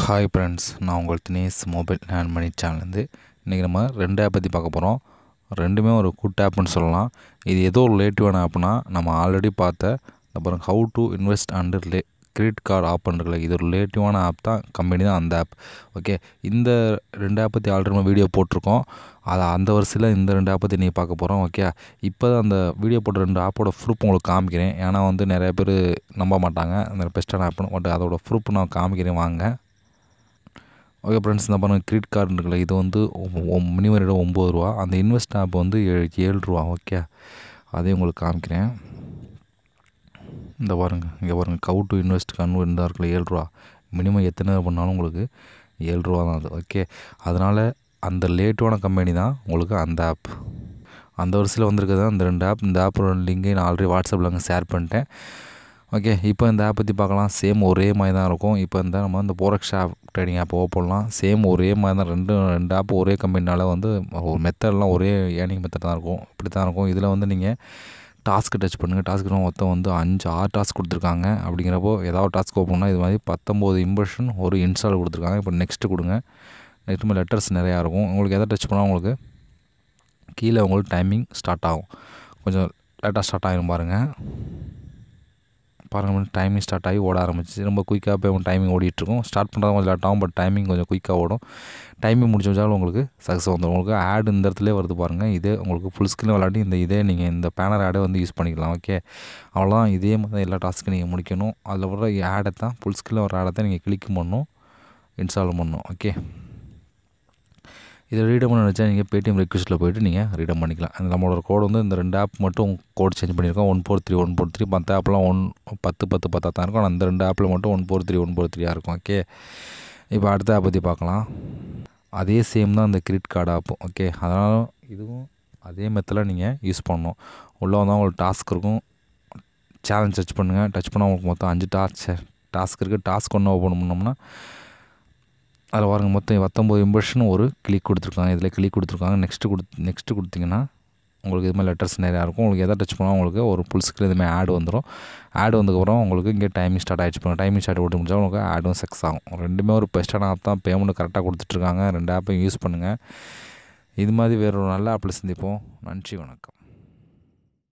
hi friends நான் உங்கள் Dinesh mobile hand money சேனல்லேருந்து இன்றைக்கி நம்ம ரெண்டு ஆப் பற்றி பார்க்க போகிறோம் ரெண்டுமே ஒரு குட் ஆப்னு சொல்லலாம் இது ஏதோ ஒரு ரிலேட்டிவான ஆப்னா நம்ம ஆல்ரெடி பார்த்த அப்புறம் how to invest and relay credit card app பண்ணுறதுல இது ஒரு ரிலேட்டிவான ஆப் தான் கம்பெனி தான் அந்த ஆப் ஓகே இந்த ரெண்டு ஆப் பற்றி ஆல்ரெடி நம்ம வீடியோ போட்டிருக்கோம் அதை அந்த வருஷத்தில் இந்த ரெண்டு ஆப் பற்றி நீங்கள் பார்க்க போகிறோம் ஓகே இப்போ தான் அந்த வீடியோ போட்ட ரெண்டு ஆப்போட ப்ரூஃப் உங்களுக்கு காமிக்கிறேன் ஏன்னா வந்து நிறைய பேர் நம்ப மாட்டாங்க அந்த பெஸ்ட்டான ஆப்னு பட் அதோட ப்ரூஃப் நான் காமிக்கிறேன் வாங்க ஓகே ஃப்ரெண்ட்ஸ் இந்த பாருங்கள் கிரெடிட் கார்டு இருக்குல்ல இது வந்து மினிமம் ரேட் ஒம்பது ரூபா அந்த இன்வெஸ்ட் ஆப் வந்து ஏழு ஏழு ரூபா ஓகே அதையும் உங்களுக்கு காமிக்கிறேன் இந்த பாருங்கள் இங்கே பாருங்கள் கவு டு இன்வெஸ்ட் கன்வெர்ட் தான் இருக்குல்ல ஏழு ரூபா மினிமம் எத்தனை பண்ணாலும் உங்களுக்கு ஏழு ரூபா தான் அது ஓகே அதனால் அந்த லேட்டான கம்பெனி தான் உங்களுக்கு அந்த ஆப் அந்த வருஷத்தில் வந்திருக்கிறது அந்த ரெண்டு ஆப் இந்த ஆப்போட லிங்கை நான் ஆல்ரெடி வாட்ஸ்அப்பில் அங்கே ஷேர் பண்ணிட்டேன் ஓகே இப்போ இந்த ஆப் பற்றி பார்க்கலாம் சேம் ஒரே மாதிரி தான் இருக்கும் இப்போ இந்த நம்ம இந்த போரக்ஸ் ஆப் ட்ரேடிங் ஆப் ஓப்பன்லாம் சேம் ஒரே மாதிரி தான் ரெண்டு ரெண்டு ஆப் ஒரே கம்பெனினால வந்து ஒரு மெத்தட்லாம் ஒரே ஏர்னிங் மெத்தட் தான் இருக்கும் இப்படி தான் இருக்கும் இதில் வந்து நீங்கள் டாஸ்க்கு டச் பண்ணுங்கள் டாஸ்க்கு மொத்தம் வந்து அஞ்சு ஆறு டாஸ்க் கொடுத்துருக்காங்க அப்படிங்கிறப்போ ஏதாவது டாஸ்க் ஓப்பன்னா இது மாதிரி பத்தொம்போது இம்ப்ரெஷன் ஒரு இன்ஸ்டால் கொடுத்துருக்காங்க இப்போ நெக்ஸ்ட்டு கொடுங்க நெக்ஸ்ட் மாதிரி லெட்டர்ஸ் நிறையா இருக்கும் உங்களுக்கு எதை டச் பண்ணால் உங்களுக்கு கீழே உங்களுக்கு டைமிங் ஸ்டார்ட் ஆகும் கொஞ்சம் லேட்டாக ஸ்டார்ட் ஆகிடும் பாருங்கள் பாருங்கள் டைமிங் ஸ்டார்ட் ஆகி ஓட ஆரம்பிச்சு ரொம்ப குயிக்காக போய் டைமிங் ஓடிட்டுருக்கும் ஸ்டார்ட் பண்ணுறது கொஞ்சம் லேட் ஆகும் பட் டைமிங் கொஞ்சம் குயிக்காக ஓடும் டைமிங் முடிஞ்ச வச்சாலும் உங்களுக்கு சக்ஸஸ் வந்துடும் உங்களுக்கு ஆட் இந்த இடத்துல வருது பாருங்கள் இதே உங்களுக்கு ஃபுல் ஸ்கிரீன் விளாட்டி இந்த இதே நீங்கள் இந்த பேனர் ஆடை வந்து யூஸ் பண்ணிக்கலாம் ஓகே அவ்வளோதான் இதே மாதிரி எல்லா டாஸ்க்கும் நீங்கள் முடிக்கணும் அதில் வர ஆடை தான் ஃபுல் ஸ்கிரீனில் வர ஆடை தான் நீங்கள் கிளிக் பண்ணணும் இன்ஸ்டால் பண்ணணும் ஓகே இதை ரீடம் பண்ண நினச்சா நீங்கள் பேடிஎம் ரெக்வஸ்ட்டில் போய்ட்டு நீங்கள் ரீடம் பண்ணிக்கலாம் அந்த நம்மளோட கோடு வந்து இந்த ரெண்டு ஆப் மட்டும் கோட் சேஞ்ச் பண்ணியிருக்கோம் one four three one four three மற்ற ஆப்லாம் ஒன் பத்து பத்து பத்தாக தான் இருக்கும் ஆனால் அந்த ரெண்டு ஆப்பில் மட்டும் one four three one four த்ரீயாக இருக்கும் ஓகே இப்போ அடுத்த ஆப் பற்றி பார்க்கலாம் அதே சேம் தான் அந்த கிரெடிட் கார்டு ஆப் ஓகே அதனால் இதுவும் அதே மெத்தடில் நீங்கள் யூஸ் பண்ணணும் உள்ளே வந்தால் உங்களுக்கு டாஸ்க் இருக்கும் சேலஞ்ச் டச் பண்ணுங்கள் டச் பண்ணால் உங்களுக்கு மொத்தம் அஞ்சு டாஸ்க் டாஸ்க் இருக்குது டாஸ்க் ஒன்று ஓப்பன் பண்ணோம்னா அதில் பாருங்க மொத்தம் பத்தொம்போது இம்ப்ரெஷன் ஒரு கிளிக் கொடுத்துருக்காங்க இதில் கிளிக் கொடுத்துருக்காங்க நெக்ஸ்ட்டு கொடு நெக்ஸ்ட்டு கொடுத்தீங்கன்னா உங்களுக்கு இது மாதிரி லெட்டர்ஸ் நிறையா இருக்கும் உங்களுக்கு எதை டச் பண்ணால் உங்களுக்கு ஒரு ஃபுல் ஸ்க்ரீன் இதுமாதிரி ஆட் வந்துடும் ஆட் வந்ததுக்கப்புறம் உங்களுக்கு இங்கே டைமிங் ஸ்டார்ட் ஆகிடுச்சு பண்ணுங்க டைமிங் ஸ்டார்ட் ஓட்டி முடிஞ்சால் உங்களுக்கு ஆடும் சக்ஸ் ஆகும் ரெண்டுமே ஒரு பெஸ்ட்டான ஆப் தான் பேமெண்ட் கரெக்டாக கொடுத்துட்ருக்காங்க ரெண்டு ஆப்பையும் யூஸ் பண்ணுங்கள் இது மாதிரி வேறு ஒரு நல்ல ஆப்பில் சந்திப்போம் நன்றி வணக்கம்